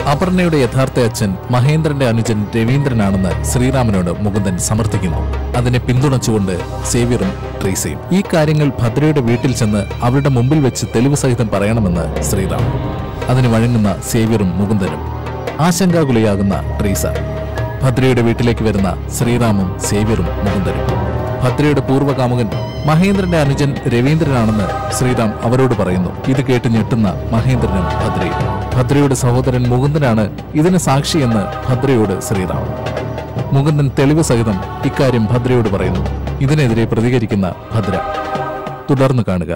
അപർണയുടെ യഥാർത്ഥ അച്ഛൻ മഹേന്ദ്രന്റെ അനുജൻ രവീന്ദ്രനാണെന്ന് ശ്രീറാമിനോട് മുകുന്ദൻ സമർത്ഥിക്കുന്നു അതിനെ പിന്തുണച്ചുകൊണ്ട് സേവ്യറും ട്രീസയും ഈ കാര്യങ്ങൾ ഭദ്രയുടെ വീട്ടിൽ ചെന്ന് അവരുടെ മുമ്പിൽ വെച്ച് തെളിവ് സഹിതം പറയണമെന്ന് ശ്രീറാം അതിന് വഴങ്ങുന്ന സേവ്യറും മുകുന്ദനും ആശങ്കാകുലയാകുന്ന ട്രീസ ഭദ്രയുടെ വീട്ടിലേക്ക് വരുന്ന ശ്രീറാമും സേവ്യറും മുകുന്ദനും ഭദ്രയുടെ പൂർവ്വകാമുകൻ മഹേന്ദ്രന്റെ അനുജൻ രവീന്ദ്രനാണെന്ന് ശ്രീറാം അവരോട് പറയുന്നു ഇത് കേട്ട് ഞെട്ടുന്ന മഹേന്ദ്രനും ഭദ്രയും ഭദ്രയുടെ സഹോദരൻ മുകുന്ദനാണ് ഇതിന് സാക്ഷിയെന്ന് ഭദ്രയോട് ശ്രീറാം മുകുന്ദൻ തെളിവ് സഹിതം ഇക്കാര്യം ഭദ്രയോട് പറയുന്നു ഇതിനെതിരെ പ്രതികരിക്കുന്ന ഭദ്ര തുടർന്ന് കാണുക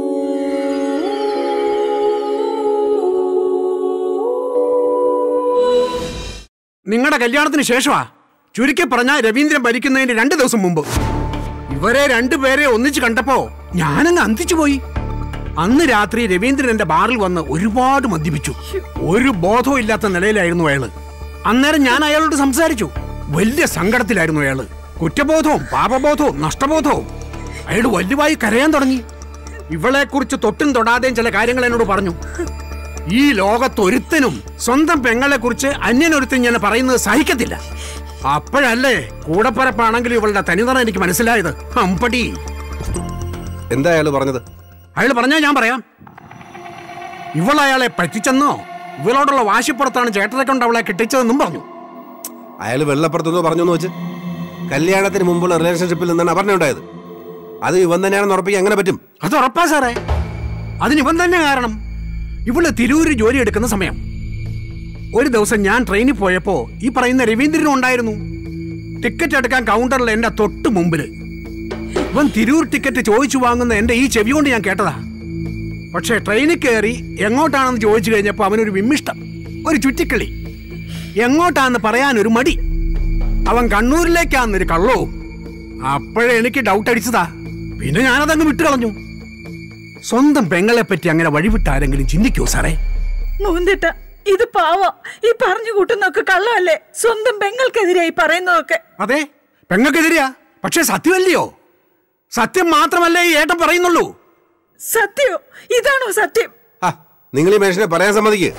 നിങ്ങളുടെ കല്യാണത്തിന് ശേഷമാ ചുരുക്കി പറഞ്ഞ രവീന്ദ്രൻ ഭരിക്കുന്നതിന് രണ്ട് ദിവസം മുമ്പ് ഇവരെ രണ്ടുപേരെ ഒന്നിച്ച് കണ്ടപ്പോ ഞാനങ്ങ് അന്തിച്ചു പോയി അന്ന് രാത്രി രവീന്ദ്രൻ എന്റെ ബാറിൽ വന്ന് ഒരുപാട് മദ്യപിച്ചു ഒരു ബോധവും ഇല്ലാത്ത നിലയിലായിരുന്നു അയാള് അന്നേരം ഞാൻ അയാളോട് സംസാരിച്ചു വലിയ സങ്കടത്തിലായിരുന്നു അയാള് കുറ്റബോധവും പാപബോധവും നഷ്ടബോധവും അയാൾ വലുതായി കരയാൻ തുടങ്ങി ഇവളെ കുറിച്ച് തൊട്ടും തൊടാതെയും ചില കാര്യങ്ങൾ എന്നോട് പറഞ്ഞു ഈ ലോകത്തൊരുത്തനും സ്വന്തം പെങ്ങളെ കുറിച്ച് അന്യനൊരുത്തൻ ഞാൻ പറയുന്നത് സഹിക്കത്തില്ല അപ്പോഴല്ലേ കൂടപ്പറപ്പാണെങ്കിലും ഇവളുടെ തനിതറ എനിക്ക് മനസ്സിലായത് അമ്പടി എന്താ അയാൾ പറഞ്ഞത് അയാൾ പറഞ്ഞാ ഞാൻ പറയാം ഇവൾ അയാളെ പറ്റിച്ചെന്നോ ഇവളോടുള്ള വാശിപ്പുറത്താണ് ചേട്ടനെ കൊണ്ട് അവളെ കെട്ടിച്ചതെന്നും പറഞ്ഞു അയാൾ വെള്ളപ്പുറത്തുനിന്ന് പറഞ്ഞെന്ന് വെച്ച് കല്യാണത്തിന് മുമ്പുള്ള റിലേഷൻഷിപ്പിൽ നിന്നാണ് അപർണയുണ്ടായത് അത് ഇവൻ തന്നെയാണെന്ന് ഉറപ്പിക്കാൻ എങ്ങനെ പറ്റും അത് ഉറപ്പാ സാറേ അതിന് ഇവൻ തന്നെ കാരണം ഇവള് തിരൂര് ജോലി എടുക്കുന്ന സമയം ഒരു ദിവസം ഞാൻ ട്രെയിനിൽ പോയപ്പോ ഈ പറയുന്ന രവീന്ദ്രനും ഉണ്ടായിരുന്നു ടിക്കറ്റ് എടുക്കാൻ കൗണ്ടറിൽ എന്റെ തൊട്ട് മുമ്പില് ഇവൻ തിരൂർ ടിക്കറ്റ് ചോദിച്ചു വാങ്ങുന്ന എന്റെ ഈ ചെവി കൊണ്ട് ഞാൻ കേട്ടതാ പക്ഷേ ട്രെയിനിൽ കയറി എങ്ങോട്ടാണെന്ന് ചോദിച്ചു കഴിഞ്ഞപ്പോ അവനൊരു വിമ്മിഷ്ടം ഒരു ചുറ്റിക്കളി എങ്ങോട്ടാന്ന് പറയാൻ ഒരു മടി അവൻ കണ്ണൂരിലേക്കാന്നൊരു കള്ളവും അപ്പോഴേ എനിക്ക് ഡൗട്ട് അടിച്ചതാ പിന്നെ ഞാനതങ്ങ് വിട്ടുകളഞ്ഞു സ്വന്തം പെങ്ങളെ പറ്റി അങ്ങനെ വഴിവിട്ട് ആരെങ്കിലും ചിന്തിക്കൂ സാറേ മൂന്നിട്ട ഇത് പാവം ഈ പറഞ്ഞു കൂട്ടുന്നൊക്കെ കള്ളമല്ലേ സ്വന്തം പെങ്ങൾക്കെതിരായി പറയുന്നതൊക്കെ അതെ പെങ്ങൾക്കെതിരെയാ പക്ഷെ സത്യമല്ലയോ സത്യം മാത്രമല്ലേ ഈ ഏട്ടൻ പറയുന്നുള്ളൂ സത്യോ ഇതാണോ സത്യം ആ നിങ്ങൾ ഈ മനുഷ്യനെ പറയാൻ സമ്മതിക്ക്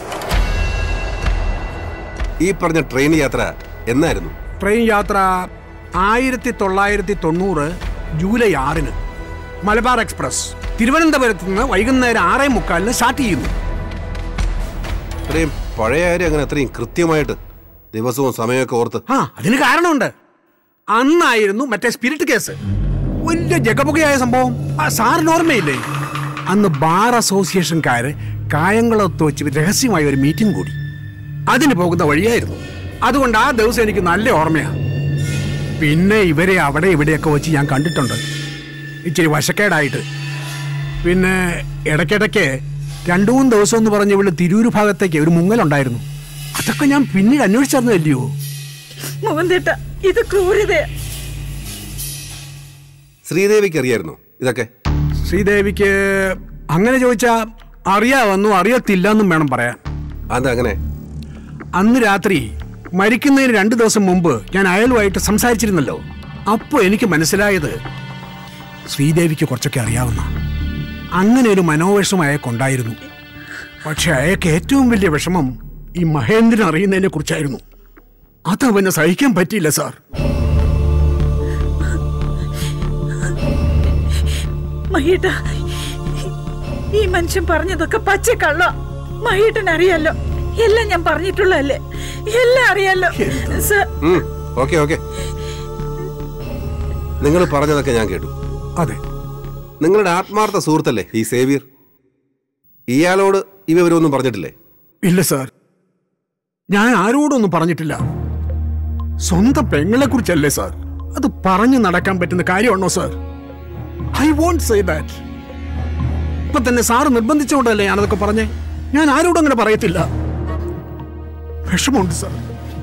ഈ പറഞ്ഞ ട്രെയിൻ യാത്ര എന്നായിരുന്നു ട്രെയിൻ യാത്ര ആയിരത്തി തൊള്ളായിരത്തി തൊണ്ണൂറ് ജൂലൈ ആറിന് മലബാർ എക്സ്പ്രസ് തിരുവനന്തപുരത്ത് നിന്ന് വൈകുന്നേരം ആറേ മുക്കാലിന് സ്റ്റാർട്ട് ചെയ്യുന്നു ഇത്രയും പഴയ കാര്യം അങ്ങനെ അത്രയും കൃത്യമായിട്ട് ദിവസവും സമയമൊക്കെ ഓർത്ത് ആ അതിന് കാരണമുണ്ട് അന്നായിരുന്നു മറ്റേ സ്പിരിറ്റ് കേസ് വലിയ ജഗപുകയായ സംഭവം ആ സാറിന് ഓർമ്മയില്ലേ അന്ന് ബാർ അസോസിയേഷൻകാര് കായംകുളത്ത് വെച്ച് രഹസ്യമായ ഒരു മീറ്റിംഗ് കൂടി അതിന് പോകുന്ന വഴിയായിരുന്നു അതുകൊണ്ട് ആ ദിവസം എനിക്ക് നല്ല ഓർമ്മയാ പിന്നെ ഇവരെ അവിടെ ഇവിടെയൊക്കെ വെച്ച് ഞാൻ കണ്ടിട്ടുണ്ട് ഇച്ചിരി വശക്കേടായിട്ട് പിന്നെ ഇടയ്ക്കിടയ്ക്ക് രണ്ടു മൂന്ന് ദിവസം എന്ന് പറഞ്ഞ് ഇവിടെ തിരൂര് ഭാഗത്തേക്ക് ഒരു മുങ്ങലുണ്ടായിരുന്നു അതൊക്കെ ഞാൻ പിന്നീട് അന്വേഷിച്ചറിഞ്ഞതല്ലയോ മൂന്നിട്ട ഇത് ക്രൂരതയാ ശ്രീദേവിക്ക് അറിയായിരുന്നു ഇതൊക്കെ ശ്രീദേവിക്ക് അങ്ങനെ ചോദിച്ചാ അറിയാമെന്നും അറിയത്തില്ലെന്നും വേണം പറയാൻ അതെന്താ അങ്ങനെ അന്ന് രാത്രി മരിക്കുന്നതിന് രണ്ടു ദിവസം മുമ്പ് ഞാൻ അയലുമായിട്ട് സംസാരിച്ചിരുന്നല്ലോ അപ്പോൾ എനിക്ക് മനസ്സിലായത് ശ്രീദേവിക്ക് കുറച്ചൊക്കെ അറിയാവുന്ന അങ്ങനെ ഒരു മനോവിഷമം അയാൾക്കുണ്ടായിരുന്നു പക്ഷെ അയാൾക്ക് ഏറ്റവും വലിയ വിഷമം ഈ മഹേന്ദ്രൻ അറിയുന്നതിനെ കുറിച്ചായിരുന്നു അതവന് സഹിക്കാൻ പറ്റിയില്ല സാർ മഹീട്ട ഈ മനുഷ്യൻ പറഞ്ഞതൊക്കെ പച്ച കള്ള മഹീട്ടൻ അറിയാലോ എല്ലാം ഞാൻ പറഞ്ഞിട്ടുള്ളതല്ലേ എല്ലാം അറിയാലോ സർ ഓക്കെ ഓക്കെ നിങ്ങൾ പറഞ്ഞതൊക്കെ ഞാൻ കേട്ടു അതെ നിങ്ങളുടെ ആത്മാർത്ഥ സുഹൃത്തല്ലേ ഈ സേവ്യർ ഇയാളോട് ഈ വിവരമൊന്നും പറഞ്ഞിട്ടില്ലേ ഇല്ല സാർ ഞാൻ ആരോടൊന്നും പറഞ്ഞിട്ടില്ല സ്വന്തം പെങ്ങളെ കുറിച്ചല്ലേ സാർ അത് പറഞ്ഞു നടക്കാൻ പറ്റുന്ന കാര്യമാണോ sir I won't say that ഇപ്പൊ തന്നെ സാറ് നിർബന്ധിച്ചുകൊണ്ടല്ലേ ഞാനതൊക്കെ പറഞ്ഞേ ഞാൻ ആരോടും അങ്ങനെ പറയത്തില്ല വിഷമമുണ്ട് സാർ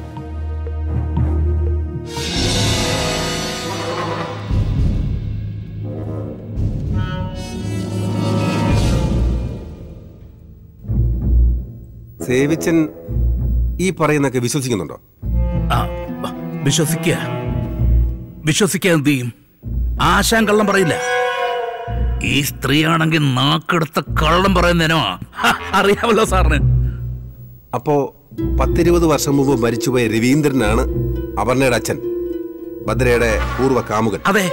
സേവിച്ചൻ ഈ പറയുന്നൊക്കെ വിശ്വസിക്കുന്നുണ്ടോ ആ വിശ്വസിക്കുക വിശ്വസിക്കുക എന്ത് ചെയ്യും ആശാൻ കള്ളം പറയില്ല ഈ സ്ത്രീയാണെങ്കിൽ നാക്കെടുത്ത കള്ളം പറയുന്നതിനോ ഹ, അറിയാമല്ലോ സാറിന് അപ്പോ പത്തിരുപത് വർഷം മുമ്പ് മരിച്ചുപോയ രവീന്ദ്രനാണ് അപർണയുടെ അച്ഛൻ ഭദ്രയുടെ പൂർവ്വ കാമുകൻ അതെ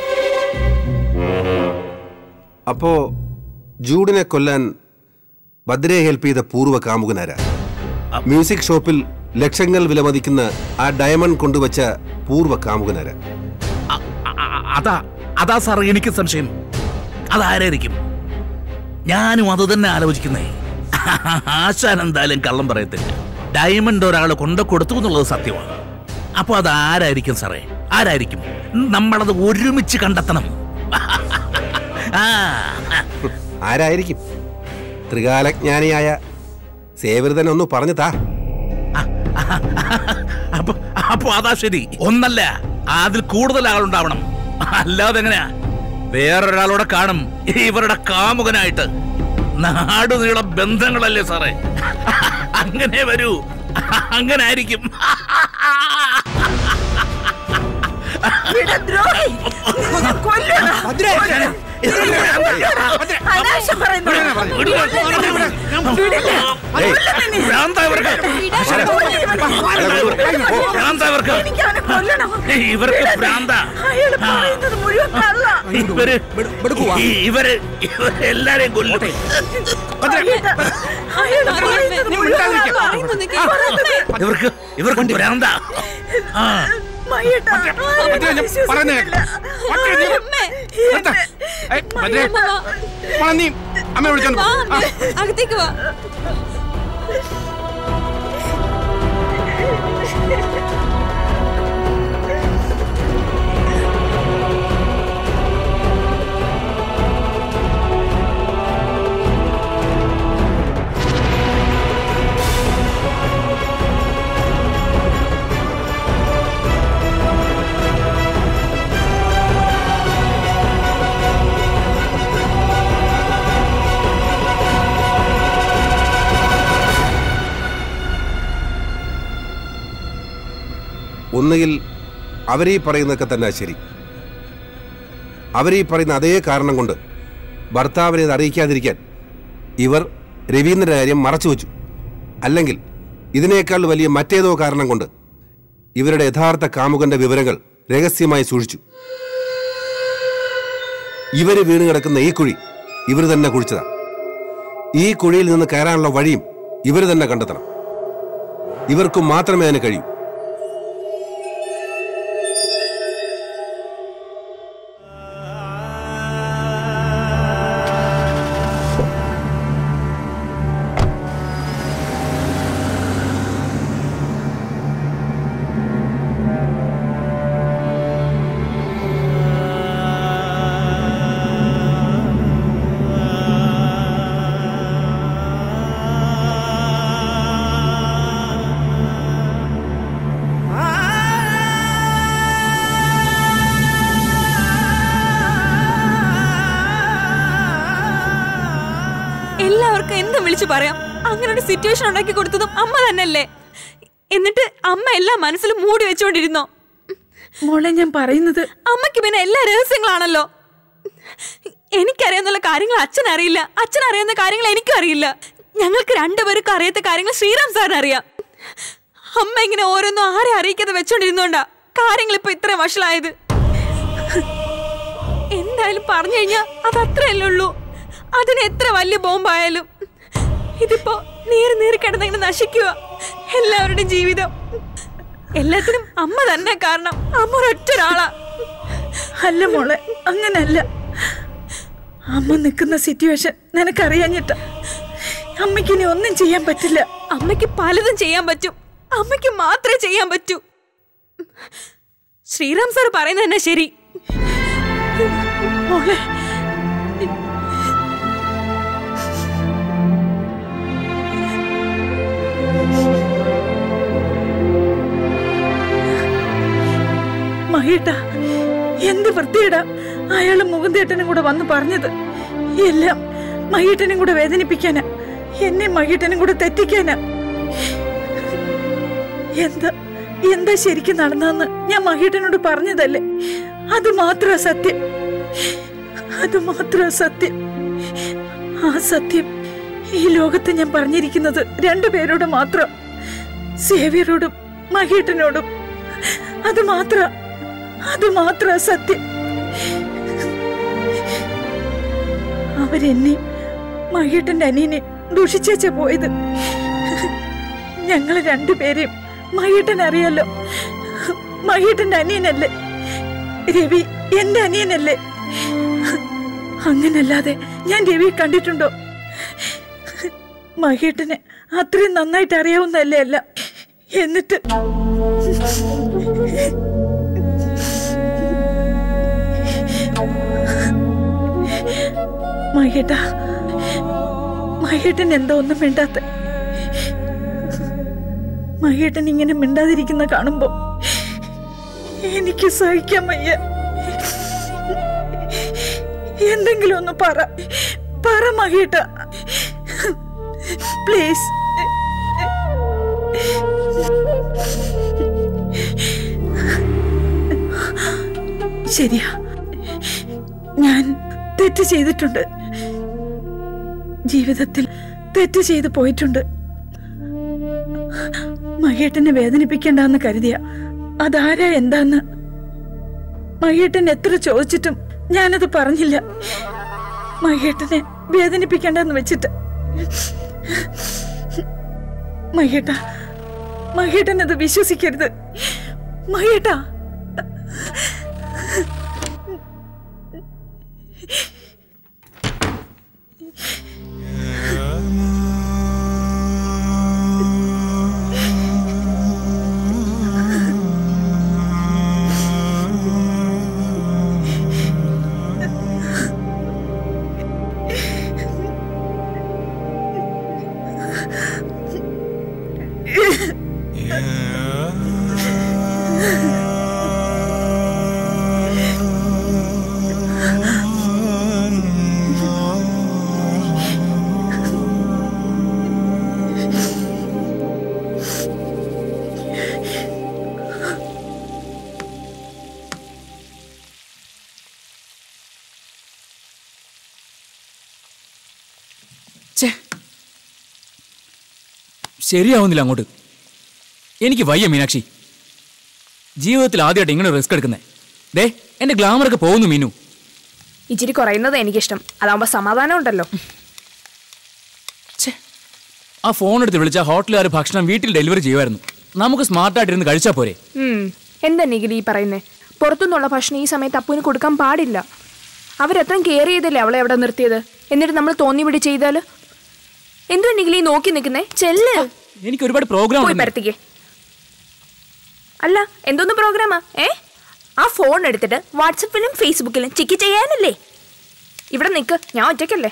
അപ്പോ ജൂഡിനെ കൊല്ലാൻ ഭദ്രയെ ഹെൽപ്പ് ചെയ്ത പൂർവ്വ കാമുകനാരാ മ്യൂസിക് ഷോപ്പിൽ ലക്ഷങ്ങൾ വിലമതിക്കുന്ന ആ ഡയമണ്ട് കൊണ്ടുവച്ച പൂർവ്വ കാമുകനാരാ അ- അ- അതാ അതാ സാർ എനിക്ക് സംശയം അതാരായിരിക്കും ഞാനും അത് തന്നെ ആലോചിക്കുന്നേ ആശാൻ എന്തായാലും കള്ളം പറയത്തില്ല ഡയമണ്ട് ഒരാൾ കൊണ്ടു കൊടുത്തു എന്നുള്ളത് സത്യമാണ് അപ്പൊ അത് ആരായിരിക്കും സാറേ ആരായിരിക്കും നമ്മളത് ഒരുമിച്ച് കണ്ടെത്തണം ആ ആരായിരിക്കും ത്രികാലജ്ഞാനിയായ സേവൃതൻ ഒന്ന് പറഞ്ഞു താ അപ്പൊ അപ്പൊ അതാ ശരി ഒന്നല്ല അതിൽ കൂടുതൽ ആളുണ്ടാവണം അല്ലാതെ എങ്ങനെയാ വേറൊരാളൂടെ കാണും ഇവരുടെ കാമുകനായിട്ട് നാടുനീള ബന്ധങ്ങളല്ലേ സാറേ അങ്ങനെ വരൂ അങ്ങനെ ആയിരിക്കും ദ്രോഹി നിന്നെ കൊല്ലണം. കൊല്ലണം. അനാവശ്യം പറയുന്നു. വിടില്ല. കൊല്ലണം നീ. ഭ്രാന്താ ഇവർക്ക് ഭ്രാന്താ ഇവർക്ക് എനിക്ക് അവനെ കൊല്ലണം ഇവർക്ക് ഭ്രാന്താ അയാൾ പറയുന്നത് മുഴുവൻ കള്ള ഇവര് ഇവര് ഇവരെല്ലാരെയും കൊല്ലും അയാൾ പറയുന്നത് മുഴുവൻ കള്ളാ. പറയുന്നത് ഇവർക്ക് ഇവർക്ക് ഭ്രാന്താ ആ മയ്യട്ട, ആരെയും വിശ്വസിക്കുന്നില്ല. അമ്മേ. എന്നെ- അമ്മ വാ. വാ, അമ്മേ. അകത്തേക്ക് വാ ഒന്നുകിൽ അവരീ പറയുന്നതൊക്കെ തന്നെ ശരി അവരീ പറയുന്ന അതേ കാരണം കൊണ്ട് ഭർത്താവിനെ ഇത് അറിയിക്കാതിരിക്കാൻ ഇവർ രവീന്ദ്രന്റെ കാര്യം മറച്ചു വെച്ചു അല്ലെങ്കിൽ ഇതിനേക്കാൾ വലിയ മറ്റേതോ കാരണം കൊണ്ട് ഇവരുടെ യഥാർത്ഥ കാമുകന്റെ വിവരങ്ങൾ രഹസ്യമായി സൂക്ഷിച്ചു ഇവര് വീണ് കിടക്കുന്ന ഈ കുഴി ഇവർ തന്നെ കുഴിച്ചതാ ഈ കുഴിയിൽ നിന്ന് കയറാനുള്ള വഴിയും ഇവർ തന്നെ കണ്ടെത്തണം ഇവർക്ക് മാത്രമേ അതിന് കഴിയൂ എല്ലാവർക്കും എന്തും വിളിച്ചു പറയാം അങ്ങനെ ഒരു സിറ്റുവേഷൻ ഉണ്ടാക്കി കൊടുത്തതും അമ്മ തന്നെയല്ലേ എന്നിട്ട് അമ്മ എല്ലാം മനസ്സിൽ മൂടി വെച്ചുകൊണ്ടിരുന്നോ മോളെ ഞാൻ പറയുന്നത് അമ്മയ്ക്ക് പിന്നെ എല്ലാ രഹസ്യങ്ങളാണല്ലോ എനിക്കറിയാവുന്ന കാര്യങ്ങൾ അച്ഛൻ അറിയില്ല അച്ഛൻ അറിയുന്ന കാര്യങ്ങൾ എനിക്കും അറിയില്ല ഞങ്ങൾക്ക് രണ്ടുപേർക്കും അറിയാത്ത കാര്യങ്ങൾ ശ്രീറാം സാറിന് അറിയാം അമ്മ ഇങ്ങനെ ഓരോന്നും ആരെ അറിയിക്കാതെ വെച്ചോണ്ടിരുന്നോണ്ടാ കാര്യങ്ങൾ ഇപ്പൊ ഇത്ര വഷളായത് എന്തായാലും പറഞ്ഞു കഴിഞ്ഞാ അത് അത്രയല്ലേ ഉള്ളൂ അതിന് എത്ര വലിയ ബോംബായാലും ഇതിപ്പോ നീറി നീറി കിടന്നിങ്ങനെ നശിക്കുക എല്ലാവരുടെയും ജീവിതം എല്ലാത്തിനും അമ്മ തന്നെ കാരണം അമ്മ ഒരൊറ്റ ഒരാളാ അല്ല മോളെ അങ്ങനല്ല അമ്മ നിൽക്കുന്ന സിറ്റുവേഷൻ നിനക്കറിയാഞ്ഞിട്ട അമ്മയ്ക്ക് ഇനി ഒന്നും ചെയ്യാൻ പറ്റില്ല അമ്മയ്ക്ക് പലതും ചെയ്യാൻ പറ്റും അമ്മയ്ക്ക് മാത്രമേ ചെയ്യാൻ പറ്റൂ ശ്രീറാം സാർ പറയുന്നത് തന്നെ ശരി മോളെ മഹിട്ട എന്ത് വൃത്തിയിടാ അയാള് മുകുന്ദേട്ടനും കൂടെ വന്ന് പറഞ്ഞത് എല്ലാം മഹീട്ടനും കൂടെ വേദനിപ്പിക്കാനാ എന്നെ മഹീട്ടനും കൂടെ തെറ്റിക്കാനാ എന്താ എന്താ ശരിക്കും നടന്നതെന്ന് ഞാൻ മഹീട്ടനോട് പറഞ്ഞതല്ലേ അത് മാത്രമാ സത്യം അത് മാത്രമാ സത്യം ആ സത്യം ഈ ലോകത്ത് ഞാൻ പറഞ്ഞിരിക്കുന്നത് രണ്ടുപേരോട് മാത്രം സേവ്യരോടും മഹേട്ടനോടും അത് മാത്ര അത് മാത്ര സത്യം അവരെന്നെ മഹേട്ടന്റെ അനിയനെ ദുഷിച്ചേച്ച പോയത് ഞങ്ങള് രണ്ടുപേരെയും മഹേട്ടൻ അറിയാലോ മഹേട്ടന്റെ അനിയനല്ലേ രവി എന്റെ അനിയനല്ലേ അങ്ങനല്ലാതെ ഞാൻ രവിയെ കണ്ടിട്ടുണ്ടോ മഹേട്ടനെ അത്രയും നന്നായിട്ട് അറിയാവുന്നല്ലേ അല്ല എന്നിട്ട് മഹേട്ട മഹേട്ടൻ എന്താ ഒന്നും മിണ്ടാത്ത മഹേട്ടൻ ഇങ്ങനെ മിണ്ടാതിരിക്കുന്ന കാണുമ്പോ എനിക്ക് സഹിക്കാൻ വയ്യ എന്തെങ്കിലും ഒന്ന് പറ പറ മഹേട്ട പ്ലീസ് ശരിയാ ഞാൻ തെറ്റ് ചെയ്തിട്ടുണ്ട് ജീവിതത്തിൽ തെറ്റ് ചെയ്തു പോയിട്ടുണ്ട് മഹേട്ടനെ വേദനിപ്പിക്കണ്ടെന്ന് കരുതിയ അതാരാ എന്താന്ന് മഹേട്ടൻ എത്ര ചോദിച്ചിട്ടും ഞാനത് പറഞ്ഞില്ല മഹേട്ടനെ വേദനിപ്പിക്കണ്ടെന്ന് വെച്ചിട്ട് മഹേട്ട മഹേട്ടൻ അത് വിശ്വസിക്കരുത് മഹേട്ടാ ഛേ ശരിയാവുന്നില്ല അങ്ങോട്ട് എനിക്ക് വയ്യ മീനാക്ഷി ജീവിതത്തിൽ ആദ്യമായിട്ട് ഇങ്ങനെ റിസ്ക് എടുക്കുന്നേ ദേ എന്റെ ഗ്ലാമറൊക്കെ പോകുന്നു മീനു ഇച്ചിരി കുറയുന്നത് എനിക്കിഷ്ടം അതാവുമ്പോ സമാധാനം ഉണ്ടല്ലോ ഛേ ആ ഫോൺ എടുത്ത് വിളിച്ച ഹോട്ടലുകാർ ഭക്ഷണം വീട്ടിൽ ഡെലിവറി ചെയ്യുമായിരുന്നു നമുക്ക് സ്മാർട്ടായിട്ടിരുന്ന് കഴിച്ചാൽ പോരെ ഉം. എന്താ നിഖിൽ ഈ പറയുന്നേ പുറത്തുനിന്നുള്ള ഭക്ഷണം ഈ സമയത്ത് അപ്പുവിന് കൊടുക്കാൻ പാടില്ല അവരത്രയും കെയർ ചെയ്തല്ലേ അവളെ അവിടെ നിർത്തിയത് എന്നിട്ട് നമ്മൾ തോന്നി വിടി ചെയ്താല് എന്തുവാ നിഖിൽ ഈ നോക്കി നിൽക്കുന്നേ ചെല്ല് എനിക്ക് ഒരുപാട് പ്രോഗ്രാം പോയി പരത്തിക്കേ അല്ല എന്തോന്ന് പ്രോഗ്രാമാ ഏ ആ ഫോൺ എടുത്തിട്ട് വാട്സപ്പിലും ഫേസ്ബുക്കിലും ചെക്ക് ചെയ്യാനല്ലേ ഇവിടെ നിൽക്ക് ഞാൻ ഒറ്റയ്ക്കല്ലേ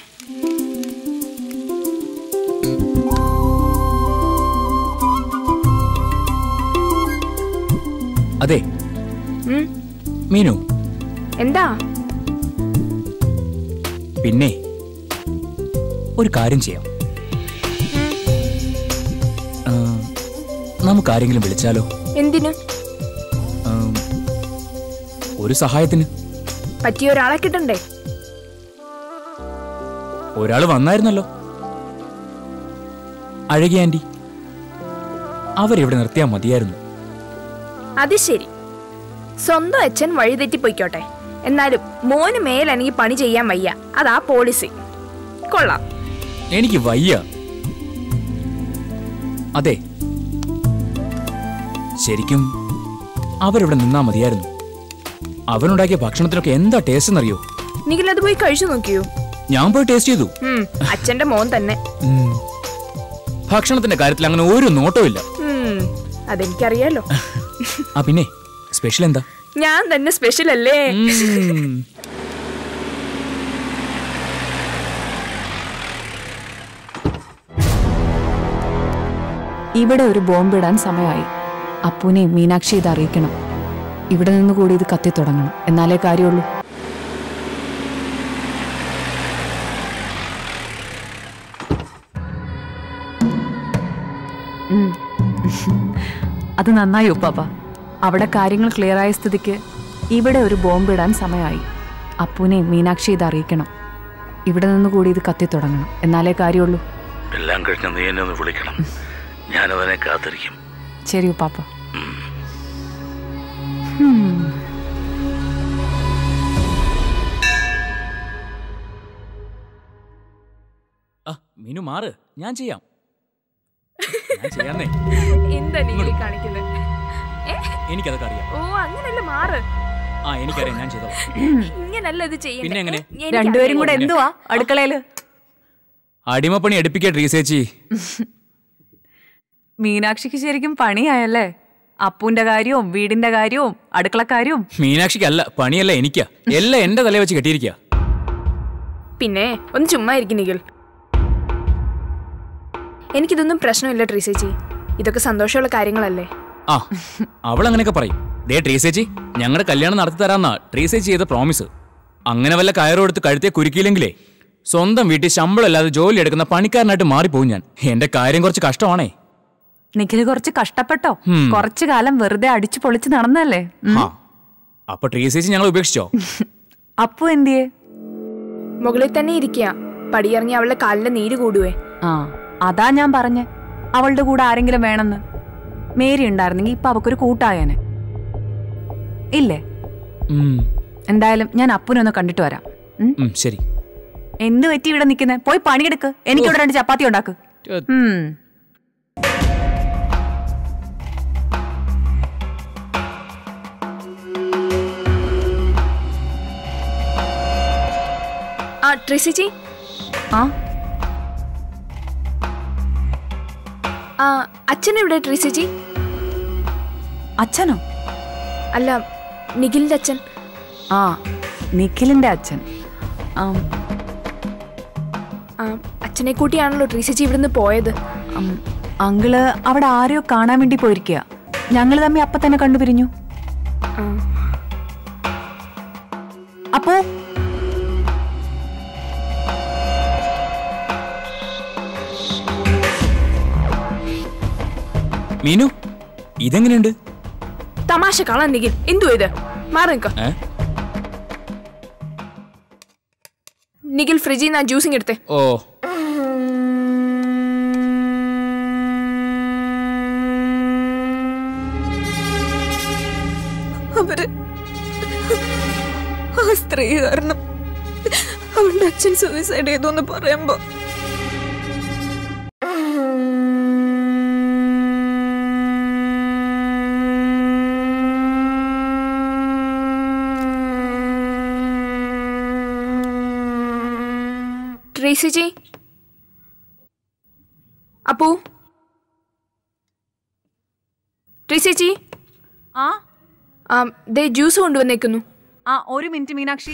അതെ ഉം. മീനു എന്താ പിന്നെ ഒരു കാര്യം ചെയ്യാം ആ, നമുക്ക് ആരെങ്കിലും വിളിച്ചാലോ എന്തിനു ആ, ഒരു സഹായത്തിന് പറ്റിയ ഒരാളെ കിട്ടണ്ടേ ഒരാൾ വന്നായിരുന്നല്ലോ അഴകിയ ആന്റി അവരെവിടെ നിർത്തിയാൽ മതിയായിരുന്നു അത് ശരി സ്വന്തം അച്ഛൻ വഴിതെറ്റി പൊയ്ക്കോട്ടെ എന്നാലും മോന് മേലെനിക്ക് പണി ചെയ്യാൻ വയ്യ അതാ പോളിസി കൊള്ളാം എനിക്ക് വയ്യ അതെ ശരിക്കും അവരിവിടെ നിന്നാ മതിയായിരുന്നു അവനുണ്ടാക്കിയ ഭക്ഷണത്തിനൊക്കെ എന്താ ടേസ്റ്റ് എന്നറിയോ നിഖിൽ പോയി കഴിച്ചു നോക്കിയോ ഞാൻ പോയി ടേസ്റ്റ് ചെയ്തു ഉം, അച്ഛന്റെ മോൻ തന്നെ ഉം. ഭക്ഷണത്തിന്റെ കാര്യത്തിൽ അങ്ങനെ ഒരു നോട്ടവും ഇല്ല ഉം, അതെനിക്കറിയാലോ ആ പിന്നെ സ്പെഷ്യൽ എന്താ ഞാൻ തന്നെ സ്പെഷ്യൽ അല്ലേ ഉം. ഇവിടെ ഒരു ബോംബിടാൻ സമയമായി അപ്പുനെ മീനാക്ഷി ഇത് അറിയിക്കണം ഇവിടെ നിന്ന് കൂടി ഇത് കത്തി തുടങ്ങണം എന്നാലേ കാര്യമുള്ളൂ ഉം. അത് നന്നായി ഉപ്പാപ്പ അവിടെ കാര്യങ്ങൾ ക്ലിയർ ആയ സ്ഥിതിക്ക് ഇവിടെ ഒരു ബോംബിടാൻ സമയമായി അപ്പുനെ മീനാക്ഷി ഇത് അറിയിക്കണം ഇവിടെ നിന്ന് കൂടി ഇത് കത്തി തുടങ്ങണം എന്നാലേ കാര്യമുള്ളൂ എല്ലാം കഴിഞ്ഞ് നീ എന്നെ ഒന്ന് വിളിക്കണം ഞാനവനെ കാത്തിരിക്കും ശരി ഉപ്പാപ്പ ആ മീനു മാറ് ഞാൻ ചെയ്യാം ഞാൻ ചെയ്യാന്നേ എന്താ നികിലി കാണിക്കുന്നത് ഏ? എനിക്കതൊക്കെ അറിയാം ഓ അങ്ങനല്ല മാറ് ആ എനിക്കറിയാം ഞാൻ ചെയ്തോളാം ഇങ്ങനല്ല ഇത് ചെയ്യണ്ടേ. പിന്നെ എങ്ങനെ? ഏ, എനിക്ക് രണ്ടുപേരും കൂടെ അറിയാം. എന്തുവാ അടുക്കളയില് അടിമപ്പണി എടുപ്പിക്കുക ട്രീസേച്ചി മീനാക്ഷിക്ക് ശരിക്കും പണിയായല്ലേ അപ്പൂന്റെ കാര്യവും വീടിന്റെ കാര്യവും അടുക്കളക്കാര്യവും മീനാക്ഷിക്കല്ല പണിയല്ല എനിക്കാ എല്ലാം എന്റെ തലയെ വെച്ച് കെട്ടിയിരിക്കുക പിന്നെ ഒന്ന് ചുമ്മാ ഇരിക്കും നിഖിൽ എനിക്കിതൊന്നും പ്രശ്നമില്ല ട്രീസേച്ചി ഇതൊക്കെ സന്തോഷമുള്ള കാര്യങ്ങളല്ലേ ആ അവൾ അങ്ങനെയൊക്കെ പറയും ദേ ട്രീസേച്ചി ഞങ്ങളുടെ കല്യാണം നടത്തി തരാന്നാ ട്രീസേച്ചി ചെയ്ത പ്രോമിസ് അങ്ങനെ വല്ല കയറും എടുത്ത് കഴുത്തെ കുരുക്കിയില്ലെങ്കിലേ സ്വന്തം വീട്ടിൽ ശമ്പളം ഇല്ലാതെ ജോലി എടുക്കുന്ന പണിക്കാരനായിട്ട് മാറിപ്പോവും ഞാൻ എന്റെ കാര്യം കുറച്ച് കഷ്ടമാണേ നിഖില് കുറച്ച് കഷ്ടപ്പെട്ടോ ഉം. കുറച്ചു കാലം വെറുതെ അടിച്ചു പൊളിച്ച് നടന്നല്ലേ ഉം. ആ അപ്പൊ ട്രീസേച്ചി ഞങ്ങൾ ഉപേക്ഷിച്ചോ അപ്പു എന്തിയേ മുകളിൽ തന്നെ ഇരിക്കുക പടിയിറങ്ങി അവളുടെ കാലിന്റെ നീര് കൂടുവേ ആ അതാ ഞാൻ പറഞ്ഞേ അവളുടെ കൂടെ ആരെങ്കിലും വേണമെന്ന് മേരി ഉണ്ടായിരുന്നെങ്കിൽ ഇപ്പൊ അവക്കൊരു കൂട്ടായനെ ഇല്ലേ ഉം, എന്തായാലും ഞാൻ അപ്പുനൊന്ന് കണ്ടിട്ട് വരാം ഉം? ഉം, ശരി എന്ത് പറ്റി ഇവിടെ നിൽക്കുന്നേ പോയി പണിയെടുക്ക് എനിക്കിവിടെ രണ്ട് ചപ്പാത്തി ഉണ്ടാക്ക് ഉം. ആ ട്രീസേച്ചി ആ ആ അച്ഛൻ എവിടെ ട്രീസേച്ചി അച്ഛനോ അല്ല നിഖിലിന്റെ അച്ഛൻ ആ നിഖിലിന്റെ അച്ഛൻ ആം, ആ അച്ഛനെ കൂട്ടിയാണല്ലോ ട്രീസേച്ചി ഇവിടുന്ന് പോയത് ഉം, അങ്കിള് അവിടെ ആരെയോ കാണാൻ വേണ്ടി പോയിരിക്കുക ഞങ്ങള് തമ്മി അപ്പൊ തന്നെ കണ്ടുപിരിഞ്ഞു ആ അപ്പോ മീനു ഇതെങ്ങനെയുണ്ട് തമാശ കാണാൻ നിഖിൽ എന്തു ഇത് മാറി നിൽക്ക ഏ? നിഖിൽ ഫ്രിഡ്ജിൽ നിന്ന് ആ ജ്യൂസിങ് എടുത്തേ ഓ അവര് ആ സ്ത്രീ കാരണം അവളുടെ അച്ഛൻ സൂയിസൈഡ് ചെയ്തു എന്ന് പറയുമ്പോ ട്രീസി അപ്പു ട്രീസി ആ ആ ദേ ജ്യൂസ് കൊണ്ടുവന്നേക്കുന്നു ആ ഒരു മിനിറ്റ് മീനാക്ഷി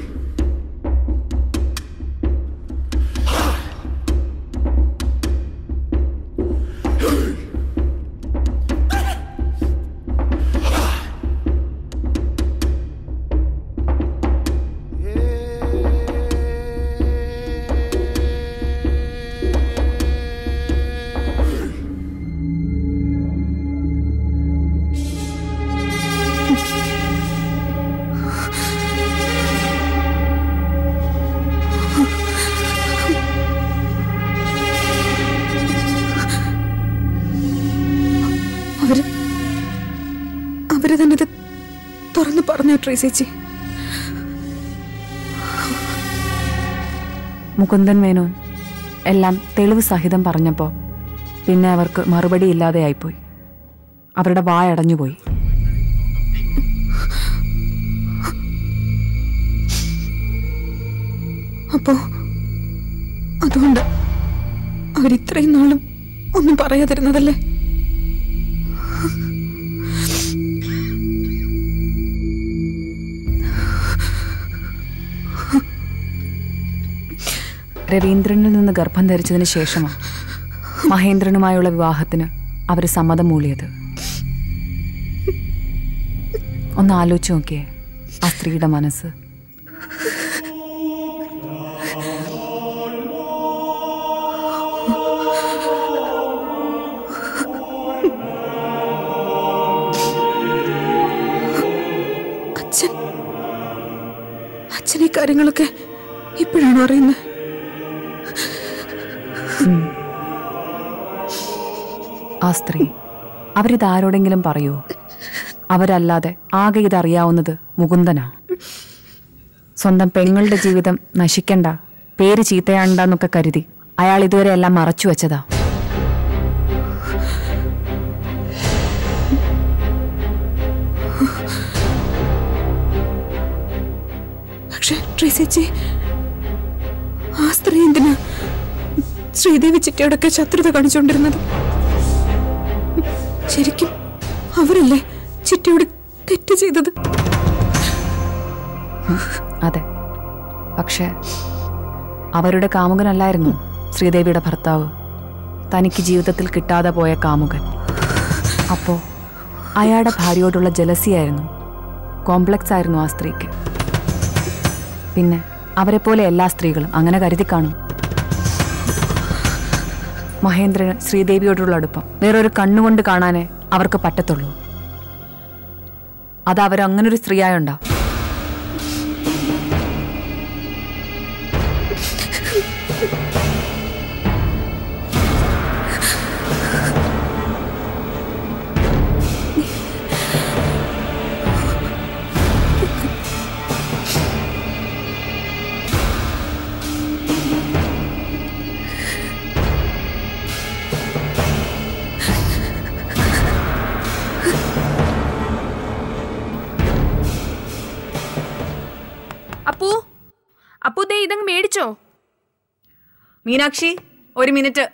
അവര് അവര് തന്നെ ഇത് തുറന്നു പറഞ്ഞു ട്രീസേച്ചി മുകുന്ദൻ മേനോൻ എല്ലാം തെളിവ് സഹിതം പറഞ്ഞപ്പോൾ പിന്നെ അവർക്ക് മറുപടി ഇല്ലാതെയായിപ്പോയി അവരുടെ വായടഞ്ഞുപോയി അപ്പോ അതുകൊണ്ട് അവരിത്രയും നാളും ഒന്നും പറയാതിരുന്നതല്ലേ രവീന്ദ്രനിൽ നിന്ന് ഗർഭം ധരിച്ചതിന് ശേഷമാണ് മഹേന്ദ്രനുമായുള്ള വിവാഹത്തിന് അവർ സമ്മതം മൂളിയത് ഒന്ന് ആലോചിച്ച് നോക്കിയേ ആ സ്ത്രീയുടെ മനസ്സ് അച്ഛൻ അച്ഛൻ ഈ കാര്യങ്ങളൊക്കെ ഇപ്പോഴാണോ അറിയുന്നത് ആ സ്ത്രീ അവരിത് ആരോടെങ്കിലും പറയുമോ അവരല്ലാതെ ആകെ ഇതറിയാവുന്നത് മുകുന്ദനാ സ്വന്തം പെങ്ങളുടെ ജീവിതം നശിക്കണ്ട പേര് ചീത്തയാണ്ടെന്നൊക്കെ കരുതി അയാൾ ഇതുവരെ എല്ലാം മറച്ചു വെച്ചതാ പക്ഷെ ട്രീസേച്ചി ആ സ്ത്രീ എന്തിനാ ശ്രീദേവി ചിറ്റയോടൊക്കെ ശത്രുത കാണിച്ചുകൊണ്ടിരുന്നത് ശരിക്കും അവരല്ലേ ചിറ്റയോട് തെറ്റ് ചെയ്തത് അതെ പക്ഷേ അവരുടെ കാമുകനല്ലായിരുന്നു ശ്രീദേവിയുടെ ഭർത്താവ് തനിക്ക് ജീവിതത്തിൽ കിട്ടാതെ പോയ കാമുകൻ അപ്പോൾ അയാളുടെ ഭാര്യയോടുള്ള ജലസിയായിരുന്നു കോംപ്ലക്സ് ആയിരുന്നു ആ സ്ത്രീക്ക് പിന്നെ അവരെപ്പോലെ എല്ലാ സ്ത്രീകളും അങ്ങനെ കരുതി കാണും മഹേന്ദ്രന് ശ്രീദേവിയോടുള്ള അടുപ്പം വേറൊരു കണ്ണുകൊണ്ട് കാണാനേ അവർക്ക് പറ്റത്തുള്ളൂ അത് അവരങ്ങനൊരു സ്ത്രീയായുണ്ടാവും അപ്പു അപ്പു ദേ ഇതങ്ങ് മേടിച്ചോ മീനാക്ഷി ഒരു മിനിറ്റ്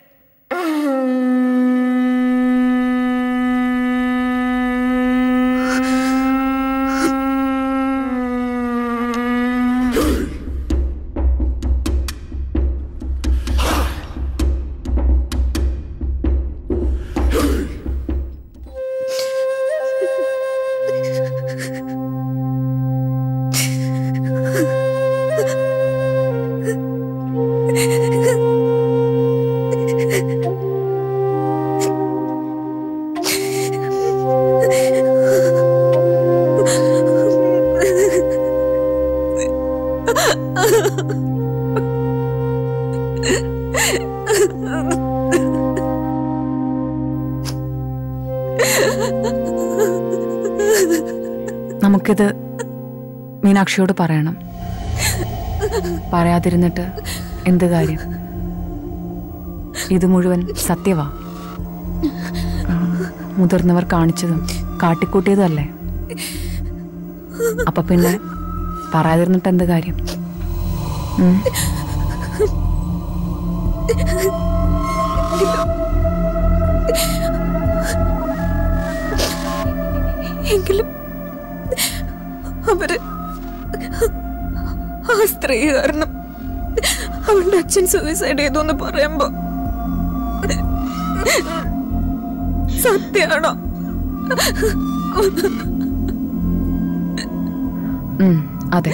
നമുക്കിത് മീനാക്ഷിയോട് പറയണം പറയാതിരുന്നിട്ട് എന്ത് കാര്യം ഇത് മുഴുവൻ സത്യവാ ഉം, മുതിർന്നവർ കാണിച്ചതും കാട്ടിക്കൂട്ടിയതും അല്ലേ അപ്പൊ പിന്നെ പറയാതിരുന്നിട്ട് എന്ത് കാര്യം ഉം? എങ്കിലും അവര് ആ സ്ത്രീ കാരണം അവളുടെ അച്ഛൻ സൂയിസൈഡ് ചെയ്തു എന്ന് പറയുമ്പോ സത്യാണോ ഉം, അതെ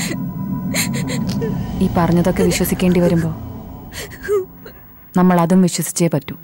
ഈ പറഞ്ഞതൊക്കെ വിശ്വസിക്കേണ്ടി വരുമ്പോ നമ്മൾ അതും വിശ്വസിച്ചേ പറ്റൂ